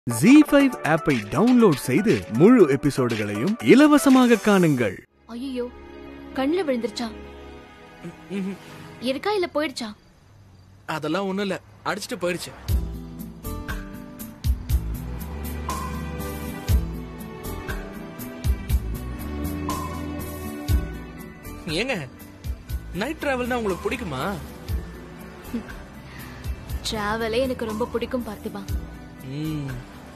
G five ஆப்பை download செய்து முழு எபிசோடுகளையும் இலவசமாக காணுங்கள் ஐயோ கண்ணுல விழுந்துருச்சா ம்ஹும். இருக்கா இல்ல போயிடுச்சா அதெல்லாம் ஒண்ணும் இல்ல அடிச்சுட்டு போயிடுச்சு ஏங்க நைட் டிராவல்னா உங்களுக்கு பிடிக்குமா டிராவலே எனக்கு ரொம்ப பிடிக்கும் பார்த்திபா ம்,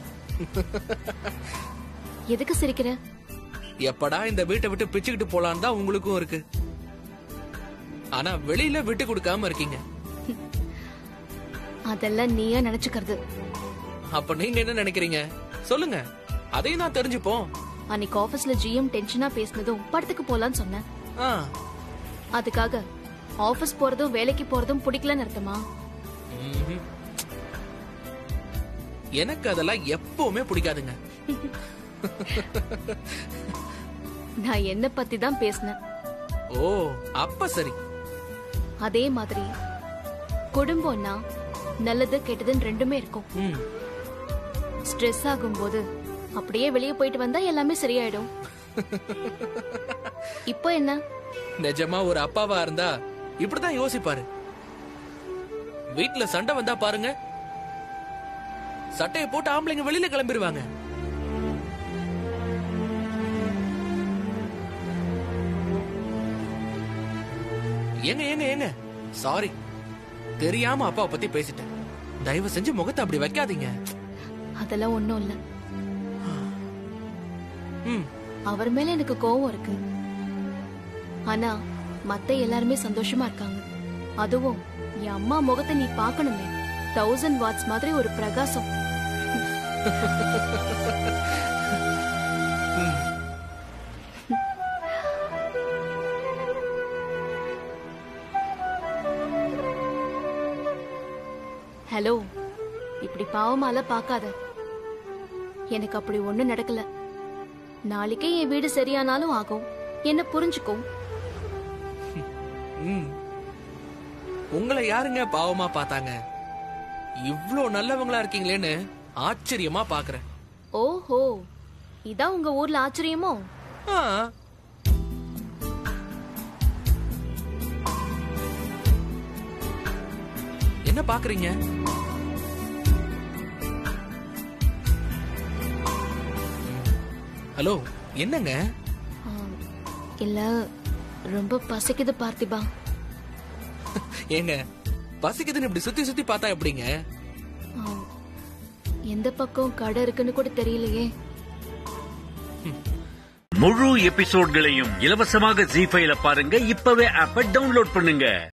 எதுக்கு சிரிக்கிற எப்படா இந்த வீட்டை விட்டு பிச்சுக்கிட்டு போலான்னு தான் உங்களுக்கும் இருக்கு ஆனா வெளியில விட்டு கொடுக்காம இருக்கீங்க அதெல்லாம் நீயா நினைச்சுக்கிறது அப்ப நீங்க என்ன நினைக்கிறீங்க சொல்லுங்க அதையும் நான் தெரிஞ்சுப்போம் அன்னைக்கு ஆபீஸ்ல ஜிஎம் டென்ஷனா பேசினதும் படத்துக்கு போலான்னு சொன்னேன் ஆ அதுக்காக ஆபீஸ் போறதும் வேலைக்கு போறதும் பிடிக்கலன்னு அர்த்தமா ம்ஹும். எனக்கு அதெல்லாம் எப்பவுமே பிடிக்காதுங்க நான் என்ன பத்தி தான் பேசினேன் ஓ அப்ப சரி அதே மாதிரி குடும்பம்னா நல்லது கெட்டதுன்னு ரெண்டுமே இருக்கும் ம். ஸ்ட்ரெஸ் ஆகும்போது அப்படியே வெளியே போயிட்டு வந்தா எல்லாமே சரியாயிடும் இப்போ என்ன நிஜமா ஒரு அப்பாவா இருந்தா இப்படிதான் யோசிப்பாரு வீட்ல சண்டை வந்தா பாருங்க சட்டையை போட்டு ஆம்பளைங்க வெளியில கிளம்பிடுவாங்க ஏங்க ஏங்க ஏங்க சாரி தெரியாம அப்பாவை பத்தி பேசிட்டேன் தயவு செஞ்சு முகத்தை அப்படி வைக்காதீங்க அதெல்லாம் ஒண்ணும் இல்ல ம் அவர் மேல எனக்கு கோவம் இருக்கு ஆனா மத்த எல்லாருமே சந்தோஷமா இருக்காங்க அதுவும் என் அம்மா முகத்தை நீ பார்க்கணுமே தௌசண்ட் வாட்ஸ் மாதிரி ஒரு பிரகாசம் ம். ஹலோ இப்படி பாவமால பார்க்காத எனக்கு அப்படி ஒண்ணும் நடக்கல நாளைக்கே என் வீடு சரியானாலும் ஆகும் என்ன புரிஞ்சுக்கோ ம். உங்களை யாருங்க பாவமா பார்த்தாங்க இவ்ளோ நல்லவங்களா இருக்கீங்களேன்னு ஆச்சரியமா பாக்குறேன் ஓஹோ இதான் உங்க ஊர்ல ஆச்சரியமோ ஆ. என்ன பாக்குறீங்க ஹலோ என்னங்க ஆம், இல்ல ரொம்ப பசிக்குது பார்த்திபா ஏங்க பசிக்குதுன்னு இப்படி சுத்தி சுத்தி பார்த்தா எப்படிங்க ஆம், எந்த பக்கம் கடை இருக்குன்னு கூட தெரியலையே முழு எபிசோட்களையும் இலவசமாக ஜி ஃபைல பாருங்க இப்பவே ஆப்ப டவுன்லோட் பண்ணுங்க